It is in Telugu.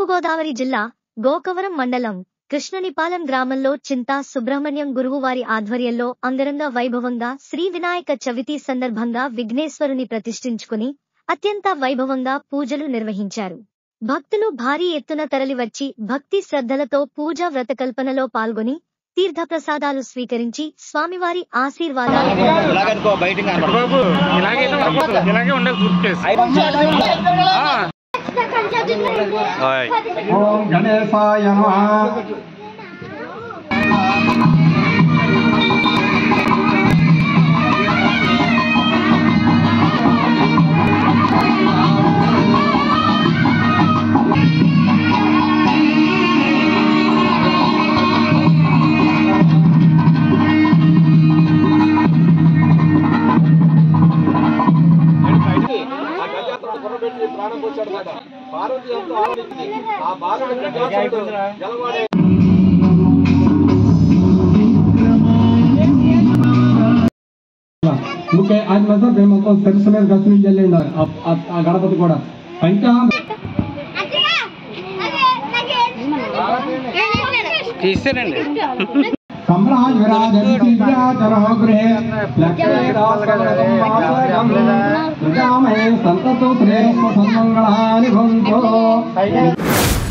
తూర్పుగోదావరి జిల్లా గోకవరం మండలం కృష్ణనిపాలెం గ్రామంలో చింతా సుబ్రహ్మణ్యం గురువు వారి ఆధ్వర్యంలో అంగరంగ వైభవంగా శ్రీ వినాయక చవితి సందర్భంగా విఘ్నేశ్వరుని ప్రతిష్ఠించుకుని అత్యంత వైభవంగా పూజలు నిర్వహించారు భక్తులు భారీ ఎత్తున తరలివచ్చి భక్తి శ్రద్ధలతో పూజా వ్రతకల్పనలో పాల్గొని తీర్థప్రసాదాలు స్వీకరించి స్వామివారి ఆశీర్వాదాలు ఇలాగనుకో బయటికి బాబు ఇలాగే ఉండకూడదు. ఇలాగే ఉండాలి టూత్ పేస్ట్ ఆ, ఓం గణేశాయ నమః ఓకే అది మాత్రం మేము మొత్తం సరస్సు మీద గచ్చు నుంచి వెళ్ళండి ఆ- ఆ- ఆ గణపతి కూడా పంచా తీసేనండి సమ్రాజ్ విరాజతి దివ్యాచరో గృహే లక్ష్మీరాసవరసం ప్రజామహే సంతతో శ్రేయస్వ సన్మంగళాని భవంతో